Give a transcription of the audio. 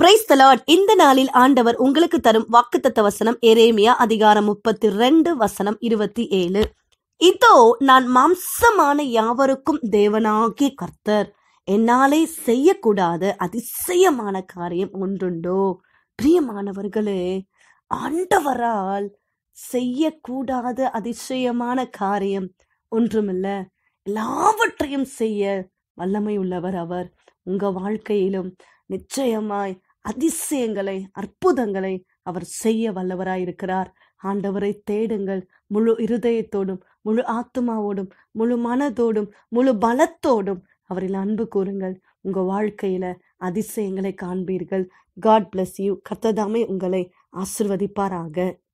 price தலாட் இந்த நாளில் ஆண்டவர் உங்களுக்கு தரும் வாக்குத்தத்த வசனம் எரேமியா அதிகாரம் முப்பத்தி ரெண்டு வசனம் இருபத்தி ஏழு இதோ நான் மாம்சமான யாவருக்கும் தேவனாகிய கர்த்தர் என்னாலே செய்யக்கூடாத அதிசயமான காரியம் ஒன்றுண்டோ பிரியமானவர்களே ஆண்டவரால் செய்யக்கூடாத அதிசயமான காரியம் ஒன்றுமில்ல எல்லாவற்றையும் செய்ய வல்லமை உள்ளவர் அவர் உங்க வாழ்க்கையிலும் நிச்சயமாய் அதிசயங்களை அற்புதங்களை அவர் செய்ய வல்லவராயிருக்கிறார் ஆண்டவரை தேடுங்கள் முழு இருதயத்தோடும் முழு ஆத்மாவோடும் முழு மனதோடும் முழு பலத்தோடும் அவரில் அன்பு கூறுங்கள் உங்க வாழ்க்கையில அதிசயங்களை காண்பீர்கள் காட் bless யூ கர்த்ததாமே உங்களை ஆசிர்வதிப்பாராக